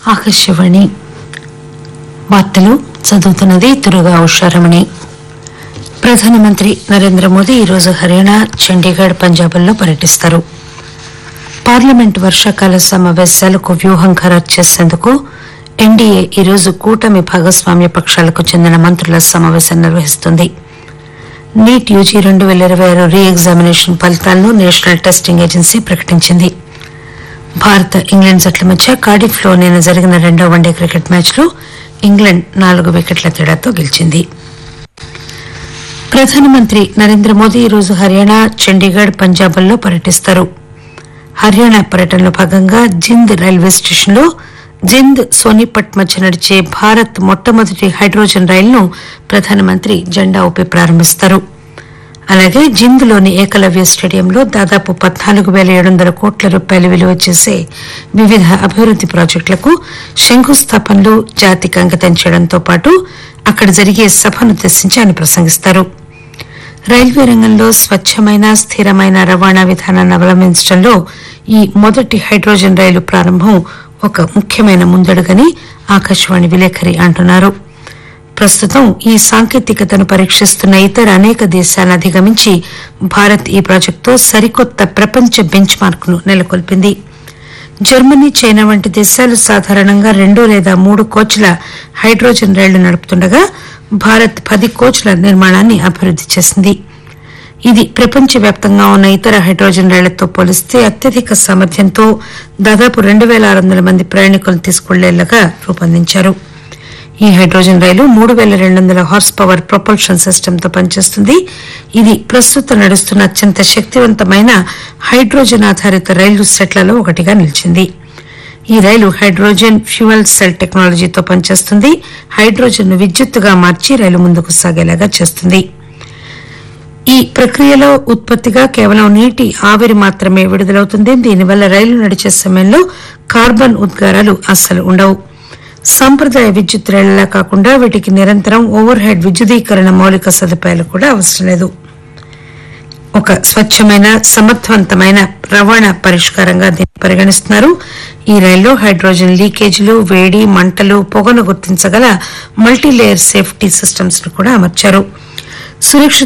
ఆకాశవాణి వార్తలు చదువుతున్నది తురుగా ఉషారమణి ప్రధానమంత్రి నరేంద్ర మోదీ ఈరోజు హర్యానా చండీగఢ్ పంజాబ్ల్లో పర్యటిస్తారు పార్లమెంట్ వర్షాకాల సమావేశాలకు వ్యూహం ఖరారు చేసేందుకు ఎన్డీఏ ఈరోజు కూటమి భాగస్వామ్య పక్షాలకు చెందిన మంత్రుల సమావేశం నిర్వహిస్తుంది నీట్ యూజీ రెండు పేల ఇరవై ఆరు రీ ఎగ్జామినేషన్ ఫలితాలను నేషనల్ టెస్టింగ్ ఏజెన్సీ ప్రకటించింది భారత్ ఇంగ్లాండ్ జట్ల మధ్య కార్డిఫ్ లో నిన్న జరిగిన రెండో వన్డే క్రికెట్ మ్యాచ్ లో ఇంగ్లాండ్ నాలుగు వికెట్ల తేడాతో గెలిచింది ప్రధానమంత్రి నరేంద్ర మోదీ ఈరోజు హర్యానా చండీగఢ్ పంజాబ్ల్లో పర్యటిస్తారు హర్యానా పర్యటనలో భాగంగా జింద్ రైల్వే స్టేషన్లో జింద్ సోనిపట్ మధ్య నడిచే భారత్ మొట్టమొదటి హైడ్రోజన్ రైలును ప్రధానమంత్రి జెండా ఊపి ప్రారంభిస్తారు అలాగే జింద్లోని ఏకలవ్య స్టేడియంలో దాదాపు పద్నాలుగు పేల ఏడు వందల కోట్ల రూపాయల విలువ చేసే వివిధ అభివృద్ది ప్రాజెక్టులకు శంకుస్థాపనలు జాతికి అంకితం చేయడంతో పాటు అక్కడ జరిగే సభనుద్దేశించి ఆయన ప్రసంగిస్తారు రైల్వే రంగంలో స్వచ్చమైన స్థిరమైన రవాణా విధానాన్ని అవలంబించడంలో ఈ మొదటి హైడ్రోజన్ రైలు ప్రారంభం ఒక ముఖ్యమైన ముందడుగని ఆకాశవాణి విలేకరి అంటున్నారు ప్రస్తుతం ఈ సాంకేతికతను పరీక్షిస్తున్న ఇతర అనేక దేశాలను అధిగమించి భారత్ ఈ ప్రాజెక్టుతో సరికొత్త ప్రపంచ బెంచ్ మార్క్ ను నెలకొల్పింది జర్మనీ చైనా వంటి దేశాలు సాధారణంగా రెండు లేదా మూడు కోచ్ల హైడ్రోజన్ రైళ్లు నడుపుతుండగా భారత్ పది కోచ్ల నిర్మాణాన్ని అభివృద్ది చేసింది ఇది ప్రపంచవ్యాప్తంగా ఉన్న ఇతర హైడ్రోజన్ రైళ్లతో పోలిస్తే అత్యధిక సామర్థ్యంతో దాదాపు రెండు పేల ఆరు వందల మంది ప్రయాణికులను తీసుకువెళ్లేలాగా రూపొందించారు ఈ హైడ్రోజన్ రైలు మూడు పేల రెండు వందల హార్స్ పవర్ ప్రొపల్షన్ సిస్టమ్ తో పనిచేస్తుంది ఇది ప్రస్తుతం నడుస్తున్న అత్యంత శక్తివంతమైన హైడ్రోజన్ ఆధారిత రైలు సెట్లలో ఒకటిగా నిలిచింది ఈ రైలు హైడ్రోజన్ ఫ్యూయల్ సెల్ టెక్నాలజీతో పనిచేస్తుంది హైడ్రోజన్ ను విద్యుత్తుగా మార్చి రైలు ముందుకు సాగేలాగా చేస్తుంది ఈ ప్రక్రియలో ఉత్పత్తిగా కేవలం నీటి ఆవిరి మాత్రమే విడుదలవుతుంది దీనివల్ల రైలు నడిచే సమయంలో కార్బన్ ఉద్గారాలు అస్సలు ఉండవు సాంప్రదాయ విద్యుత్ రైళ్లలా కాకుండా వీటికి నిరంతరం ఓవర్ హెడ్ విద్యుదీకరణ మౌలిక సదుపాయాలు కూడా అవసరం లేదు ఒక స్వచ్ఛమైన సమర్థవంతమైన రవాణా పరిష్కారంగా దీన్ని పరిగణిస్తున్నారు ఈ రైల్లో హైడ్రోజన్ లీకేజీలు వేడి మంటలు పొగను గుర్తించగల మల్టీలేయర్ సేఫ్టీ సిస్టమ్స్ ను కూడా అమర్చారు సురక్షిత